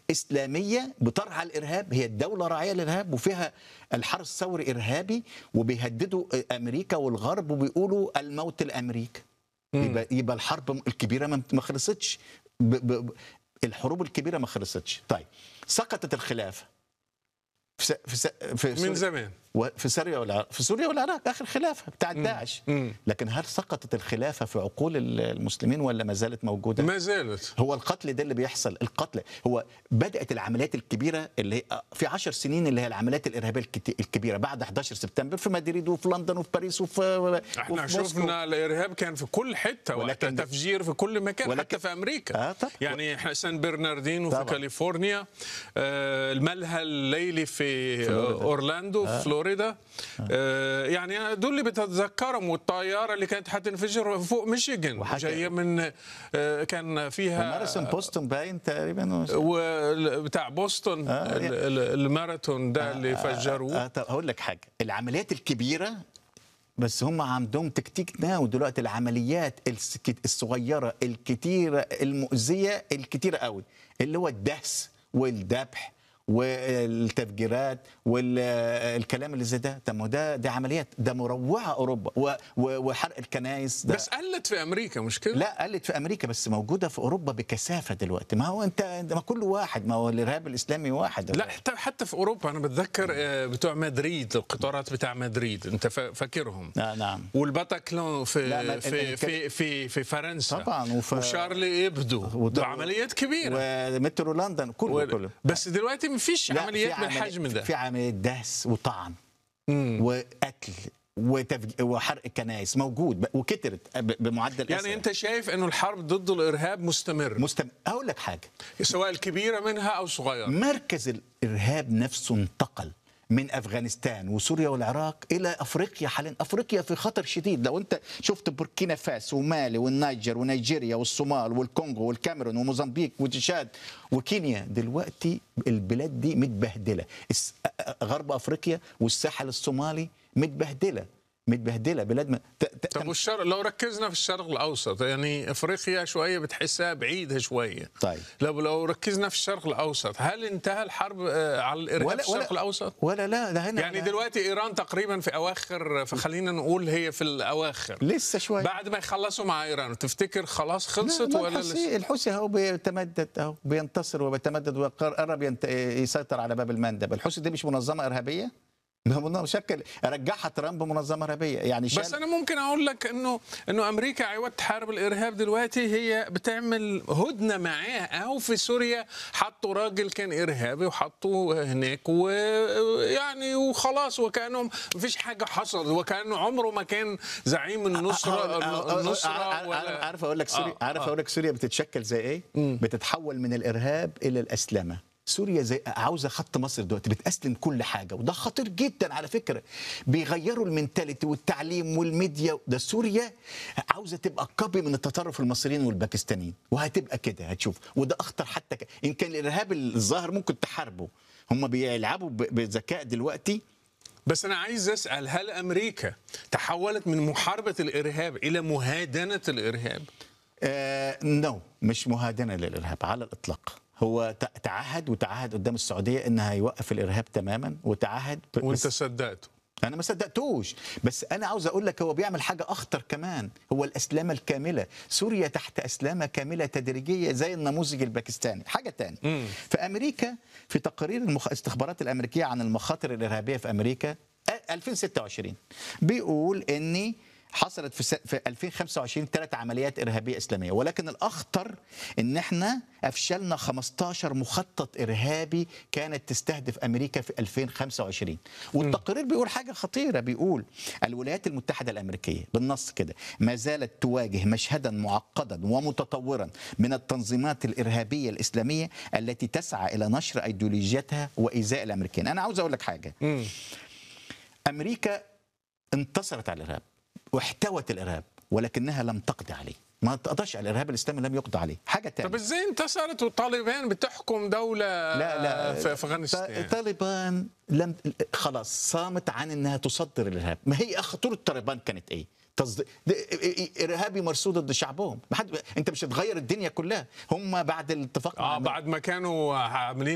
اسلاميه بترعى الارهاب هي الدوله راعيه للارهاب وفيها الحرس الثوري ارهابي وبيهددوا امريكا والغرب وبيقولوا الموت لامريكا يبقى يبقى الحرب الكبيره ما ما خلصتش ب ب ب الحروب الكبيره ما خلصتش طيب سقطت الخلافه في س- في س- في من سوريا- زمان وفي سوريا والعراق في سوريا والعراق اخر خلافه بتاع داعش مم. لكن هل سقطت الخلافه في عقول ال- المسلمين ولا ما زالت موجوده ما زالت هو القتل ده اللي بيحصل القتل هو بدات العمليات الكبيره اللي هي في عشر سنين اللي هي العمليات الارهابيه الكت- الكبيره بعد 11 سبتمبر في مدريد وفي لندن وفي باريس وفي احنا وفي موسكو. شفنا الارهاب كان في كل حته ولكن- ولكن تفجير في كل مكان ولكن- حتى في امريكا آه طبعا. يعني احنا سان برناردينو في طبعا. كاليفورنيا آه الملهى الليلي في فلوريدا. اورلاندو في فلوريدا آه يعني دول اللي بتتذكرهم والطياره اللي كانت حتنفجر فوق ميشيغان وحكى- جايه من آه كان فيها مارسون بوستون باين تقريبا وبتاع بوسطن آه، ال- ال- الماراثون ده اللي فجروه آه طب هقول لك حاجه العمليات الكبيره بس هم عندهم تكتيك ناو دلوقتي العمليات السك- الصغيره الكتيره المؤذيه الكتيره قوي اللي هو الدهس والذبح والتفجيرات والكلام اللي زي ده طب ما هو ده دي عمليات ده مروعه اوروبا و- و- وحرق الكنائس ده بس قلت في امريكا مش كده؟ لا قلت في امريكا بس موجوده في اوروبا بكثافه دلوقتي ما هو انت ده ما كله واحد ما هو الارهاب الاسلامي واحد لا حتى حتى في اوروبا انا بتذكر آه، بتوع مدريد القطارات بتاع مدريد انت فا- فاكرهم آه نعم والباتاكلون في لا، ما- في ال- في في, في فرنسا طبعا، وف- وشارلي ابدو وط- ده عمليات كبيره ومترو لندن كله و... كله بس دلوقتي ما فيش لا، عمليات في عملي- بالحجم ده في عمليات دهس وطعن مم. وقتل وتفج... وحرق كنائس موجود ب- وكترت ب- بمعدل يعني أسرع. انت شايف انه الحرب ضد الارهاب مستمر مستم... اقول لك حاجه سواء الكبيره منها او صغيره مركز الارهاب نفسه انتقل من افغانستان وسوريا والعراق الى افريقيا حاليا افريقيا في خطر شديد لو انت شفت بوركينا فاسو ومالي والنيجر ونيجيريا والصومال والكونغو والكاميرون وموزمبيق وتشاد وكينيا دلوقتي البلاد دي متبهدله الس- غرب افريقيا والساحل الصومالي متبهدله متبهدله بلاد ما... ت... ت... طب والشرق لو ركزنا في الشرق الاوسط يعني افريقيا شويه بتحسها بعيده شويه طيب. لو لو ركزنا في الشرق الاوسط هل انتهى الحرب آه، على الارهاب في الشرق الاوسط ولا لا ده هنا يعني لا. دلوقتي ايران تقريبا في اواخر فخلينا نقول هي في الاواخر لسه شويه بعد ما يخلصوا مع ايران تفتكر خلاص خلصت لا، ما ولا الحوثي لسه الحوثي اهو بيتمدد اهو بينتصر وبيتمدد وقرب ينت... يسيطر على باب المندب الحوثي دي مش منظمه ارهابيه ده منظمة شكل رجعها ترامب منظمه ارهابيه يعني شال بس انا ممكن اقول لك انه انه امريكا عوض تحارب الارهاب دلوقتي هي بتعمل هدنه معاه او في سوريا حطوا راجل كان ارهابي وحطوه هناك ويعني وخلاص وكانه مفيش حاجه حصلت وكانه عمره ما كان زعيم النصره النصره ولا عارف اقول لك سوريا آه، عارف آه. اقول لك سوريا بتتشكل زي ايه بتتحول من الارهاب الى الاسلمه سوريا زي عاوزه خط مصر دلوقتي بتأسلم كل حاجه وده خطير جدا على فكره بيغيروا المنتاليتي والتعليم والميديا ده سوريا عاوزه تبقى كوبي من التطرف المصريين والباكستانيين وهتبقى كده هتشوف وده اخطر حتى ك... ان كان الارهاب الظاهر ممكن تحاربه هم بيلعبوا ب... بذكاء دلوقتي بس انا عايز اسال هل امريكا تحولت من محاربه الارهاب الى مهادنه الارهاب آه نو مش مهادنه للارهاب على الاطلاق هو ت- تعهد وتعهد قدام السعوديه انها هيوقف الارهاب تماما وتعهد ب- وانت بس صدقته انا ما صدقتوش بس انا عاوز اقول لك هو بيعمل حاجه اخطر كمان هو الاسلامه الكامله سوريا تحت اسلامه كامله تدريجيه زي النموذج الباكستاني حاجه تانية في امريكا في تقارير المخ... الاستخبارات الامريكيه عن المخاطر الارهابيه في امريكا آه، 2026 بيقول ان حصلت في, س... في 2025 ثلاث عمليات ارهابيه اسلاميه ولكن الاخطر ان احنا افشلنا 15 مخطط ارهابي كانت تستهدف امريكا في 2025 والتقرير بيقول حاجه خطيره بيقول الولايات المتحده الامريكيه بالنص كده ما زالت تواجه مشهدا معقدا ومتطورا من التنظيمات الارهابيه الاسلاميه التي تسعى الى نشر ايديولوجيتها وايذاء الامريكان انا عاوز اقول لك حاجه امريكا انتصرت على الارهاب واحتوت الارهاب ولكنها لم تقضي عليه ما تقدرش على الارهاب الاسلامي لم يقضى عليه حاجه طب تانية ازاي انتصرت والطالبان بتحكم دوله لا لا في افغانستان طالبان لم خلاص صامت عن انها تصدر الارهاب ما هي خطوره طالبان كانت ايه تصديق ارهابي مرصود ضد شعبهم ما حد انت مش هتغير الدنيا كلها هم بعد الاتفاق مع اه بعد ما كانوا عاملين